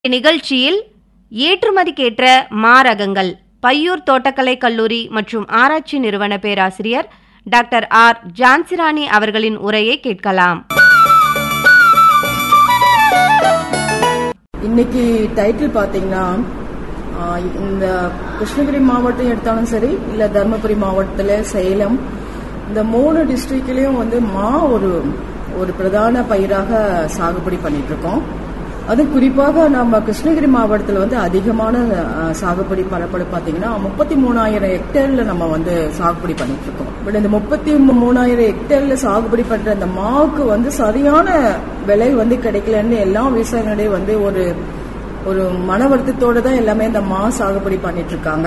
இந்நிகழ்ச்சியில் ஏற்றுமதிக்கேற்ற மாரகங்கள் பையூர் தோட்டக்கலை கல்லூரி மற்றும் ஆராய்ச்சி நிறுவன பேராசிரியர் டாக்டர் ஆர் ஜான்சிராணி அவர்களின் உரையை கேட்கலாம் இன்னைக்கு டைட்டில் பாத்தீங்கன்னா ஆ, இந்த கிருஷ்ணகிரி மாவட்டம் எடுத்தாலும் சரி இல்ல தருமபுரி மாவட்டத்துல சேலம் இந்த மூணு டிஸ்ட்ரிக்ட்லயும் வந்து மா ஒரு ஒரு பிரதான பயிராக சாகுபடி பண்ணிட்டு இருக்கோம் அது குறிப்பாக நம்ம கிருஷ்ணகிரி மாவட்டத்தில் வந்து அதிகமான ஆ, சாகுபடி பரப்பளவு பாத்தீங்கன்னா முப்பத்தி மூணாயிரம் ஹெக்டேர்ல நம்ம வந்து சாகுபடி பண்ணிட்டு இருக்கோம் பட் இந்த முப்பத்தி மூணாயிரம் ஹெக்டேர்ல சாகுபடி பண்ற அந்த மாவுக்கு வந்து சரியான விலை வந்து கிடைக்கலன்னு எல்லா விவசாயிகளுடைய வந்து ஒரு ஒரு மன வருத்தத்தோட தான் எல்லாமே இந்த மா சாகுபடி பண்ணிட்டு இருக்காங்க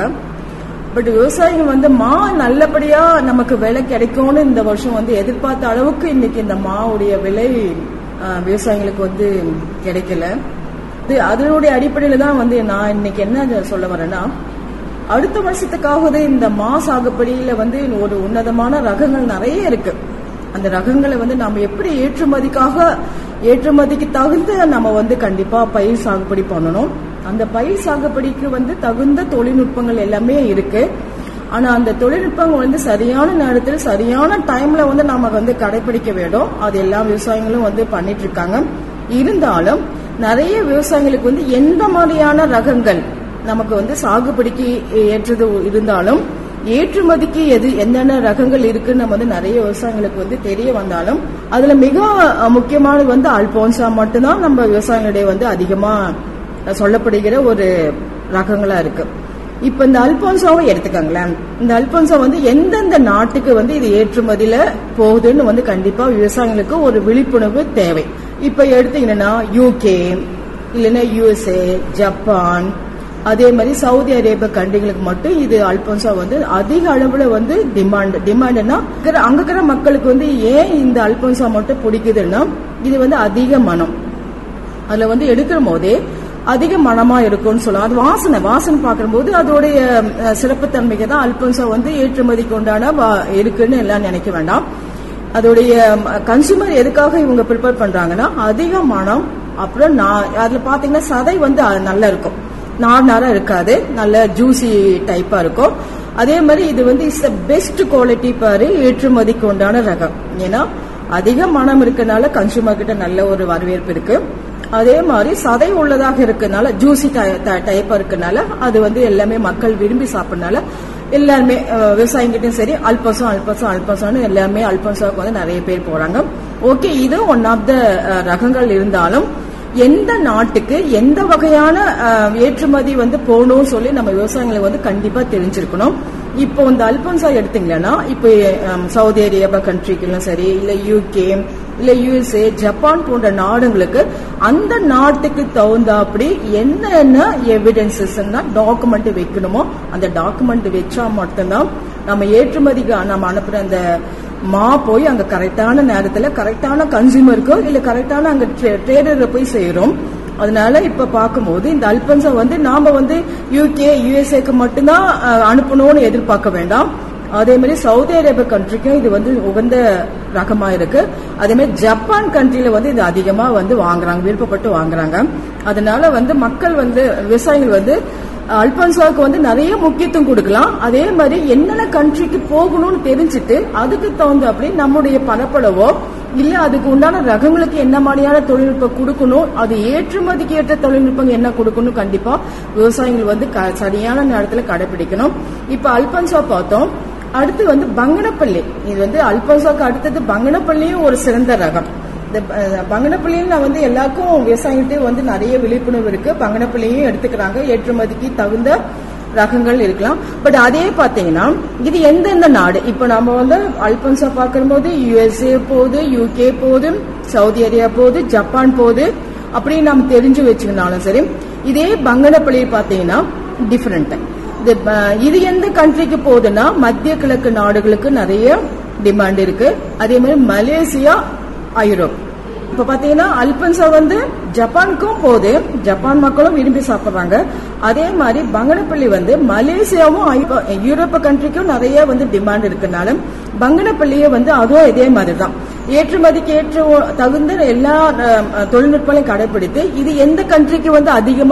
பட் விவசாயிகள் வந்து மா நல்லபடியா நமக்கு விலை கிடைக்கும்னு இந்த வருஷம் வந்து எதிர்பார்த்த அளவுக்கு இன்னைக்கு இந்த மாவுடைய விலை ஆ, விவசாயிகளுக்கு வந்து கிடைக்கல இது அதனுடைய அடிப்படையில தான் வந்து நான் இன்னைக்கு என்ன சொல்ல வரேன்னா அடுத்த வருஷத்துக்காகவே இந்த மா சாகுபடியில வந்து ஒரு உன்னதமான ரகங்கள் நிறைய இருக்கு அந்த ரகங்களை வந்து நம்ம எப்படி ஏற்றுமதிக்காக ஏற்றுமதிக்கு தகுந்த நம்ம வந்து கண்டிப்பா பயிர் சாகுபடி பண்ணணும் அந்த பயிர் சாகுபடிக்கு வந்து தகுந்த தொழில்நுட்பங்கள் எல்லாமே இருக்கு ஆனா அந்த தொழில்நுட்பங்கள் வந்து சரியான நேரத்தில் சரியான டைம்ல வந்து நாம வந்து கடைபிடிக்க வேண்டும் அது எல்லா விவசாயிகளும் வந்து பண்ணிட்டு இருக்காங்க இருந்தாலும் நிறைய விவசாயிகளுக்கு வந்து எந்த மாதிரியான ரகங்கள் நமக்கு வந்து சாகுபடிக்கு ஏற்றது இருந்தாலும் ஏற்றுமதிக்கு எது என்னென்ன ரகங்கள் இருக்குன்னு நம்ம வந்து நிறைய விவசாயிகளுக்கு வந்து தெரிய வந்தாலும் அதுல மிக அஹ், முக்கியமானது வந்து அல்போன்சா மட்டும்தான் நம்ம விவசாயிகளுடைய வந்து அதிகமா அஹ், சொல்லப்படுகிற ஒரு ரகங்களா இருக்கு இப்ப இந்த அல்போன்சாவை எடுத்துக்கோங்களேன் இந்த அல்போன்சா வந்து எந்தெந்த நாட்டுக்கு வந்து இது ஏற்றுமதியில போகுதுன்னு வந்து கண்டிப்பா விவசாயிகளுக்கு ஒரு விழிப்புணர்வு தேவை இப்ப எடுத்தீங்கன்னா யூகே இல்லைன்னா யுஎஸ்ஏ ஜப்பான் அதே மாதிரி சவுதி அரேபிய கண்ட்ரிகளுக்கு மட்டும் இது அல்போன்சா வந்து அதிக அளவுல வந்து டிமாண்ட் டிமாண்ட்னா அங்க இருக்கிற மக்களுக்கு வந்து ஏன் இந்த அல்போன்சா மட்டும் பிடிக்குதுன்னா இது வந்து அதிக மனம் அதுல வந்து எடுக்கிற போதே அதிக மனமா இருக்கும்னு சொல்லலாம் அது வாசனை வாசனை பார்க்கும்போது அதோடைய அஹ், சிறப்புத்தன்மைக்கு தான் அல்போன்சா வந்து ஏற்றுமதிக்கு உண்டான வா- இருக்குன்னு எல்லாம் நினைக்க வேண்டாம் அதோடைய கன்சூமர் எதுக்காக இவங்க ப்ரிப்பேர் பண்றாங்கன்னா அதிக மனம் அப்புறம் நா- அதுல பாத்தீங்கன்னா சதை வந்து அ- நல்லா இருக்கும் நார் நாரா இருக்காது நல்ல ஜூசி டைப்பா இருக்கும் அதே மாதிரி இது வந்து இட்ஸ் பெஸ்ட் குவாலிட்டி பாரு ஏற்றுமதிக்கு உண்டான ரகம் ஏன்னா அதிக மனம் இருக்கனால கன்சூமர் கிட்ட நல்ல ஒரு வரவேற்பு இருக்கு அதே மாதிரி சதை உள்ளதாக இருக்கனால ஜூசி டைப்பா இருக்கனால அது வந்து எல்லாமே மக்கள் விரும்பி சாப்பிடனால எல்லாருமே அஹ், விவசாயிங்கிட்டையும் சரி அல்பசம் அல்பசம் அல்பசம்னு எல்லாமே அல்பசாவுக்கு வந்து நிறைய பேர் போறாங்க ஓகே இது ஒன் ஆஃப் த ரகங்கள் இருந்தாலும் எந்த நாட்டுக்கு எந்த வகையான அஹ், ஏற்றுமதி வந்து போகணும்னு சொல்லி நம்ம விவசாயிகளுக்கு வந்து கண்டிப்பா தெரிஞ்சிருக்கணும் இப்போ இந்த அல்பன்சா எடுத்தீங்கன்னா இப்போ அஹ், சவுதி அரேபியா கண்ட்ரிக்கெல்லாம் சரி இல்ல யூகே இல்ல யுஎஸ்ஏ ஜப்பான் போன்ற நாடுகளுக்கு அந்த நாட்டுக்கு தகுந்தாப்படி என்னென்ன எவிடன்சஸ் டாக்குமெண்ட் வைக்கணுமோ அந்த டாக்குமெண்ட் வச்சா மட்டும்தான் நம்ம ஏற்றுமதிக்கு நம்ம அனுப்புற அந்த மா போய் அங்க கரெக்டான நேரத்துல கரெக்டான கன்சியூமருக்கு இல்ல கரெக்டான அங்க ட்ரேடர்ல போய் சேரும் அதனால இப்ப பார்க்கும்போது இந்த அல்பன்சா வந்து நாம வந்து யூகே யுஎஸ்ஏக்கு மட்டும்தான் அஹ், அனுப்பணும்னு எதிர்பார்க்க வேண்டாம் அதே மாதிரி சவுதி அரேபிய கண்ட்ரிக்கும் இது வந்து உகந்த ரகமா இருக்கு அதே மாதிரி ஜப்பான் கண்ட்ரில வந்து இது அதிகமா வந்து வாங்குறாங்க விருப்பப்பட்டு வாங்குறாங்க அதனால வந்து மக்கள் வந்து விவசாயிகள் வந்து அல்பன்சாவுக்கு வந்து நிறைய முக்கியத்துவம் கொடுக்கலாம் அதே மாதிரி என்னென்ன கண்ட்ரிக்கு போகணும்னு தெரிஞ்சுட்டு அதுக்கு தகுந்த அப்படி நம்முடைய பணப்படவோ இல்ல அதுக்கு உண்டான ரகங்களுக்கு என்ன மாதிரியான தொழில்நுட்பம் கொடுக்கணும் அது ஏற்றுமதிக்கு ஏற்ற தொழில்நுட்பம் என்ன கொடுக்கணும் கண்டிப்பா விவசாயிகள் வந்து க- சரியான நேரத்துல கடைபிடிக்கணும் இப்ப அல்பன்சா பார்த்தோம் அடுத்து வந்து பங்கனப்பள்ளி இது வந்து அல்பன்சாக்கு அடுத்தது பங்கனப்பள்ளியும் ஒரு சிறந்த ரகம் இந்த ப- பங்கனப்பள்ளியில் நான் வந்து எல்லாருக்கும் விவசாயிகிட்டே வந்து நிறைய விழிப்புணர்வு இருக்கு பங்கனப்பள்ளியும் எடுத்துக்கிறாங்க ஏற்றுமதிக்கு தகுந்த ரகங்கள் இருக்கலாம் பட் அதே பாத்தீங்கன்னா இது எந்தெந்த நாடு இப்ப நம்ம வந்து அல்பன்சா பார்க்கும்போது யுஎஸ்ஏ போகுது யூகே போகுது சவுதி அரேபியா போகுது ஜப்பான் போகுது அப்படின்னு நம்ம தெரிஞ்சு வச்சுக்கினாலும் சரி இதே பங்கனப்பள்ளி பாத்தீங்கன்னா டிஃபரெண்ட் இது அஹ், இது எந்த கண்ட்ரிக்கு போகுதுன்னா மத்திய கிழக்கு நாடுகளுக்கு நிறைய டிமாண்ட் இருக்கு அதே மாதிரி மலேசியா ஐரோப் இப்ப பாத்தீங்கன்னா அல்பன்சா வந்து ஜப்பானுக்கும் போகுது ஜப்பான் மக்களும் விரும்பி சாப்பிடுறாங்க அதே மாதிரி பங்கனப்பள்ளி வந்து மலேசியாவும் ஐப- யூரோப்ப கண்ட்ரிக்கும் நிறைய வந்து டிமாண்ட் இருக்கனால பங்கனப்பள்ளியே வந்து அதுவும் இதே மாதிரி தான் ஏற்றுமதிக்கு ஏற்ற தகுந்த எல்லா அஹ், தொழில்நுட்பங்களையும் கடைபிடித்து இது எந்த கண்ட்ரிக்கு வந்து அதிகமா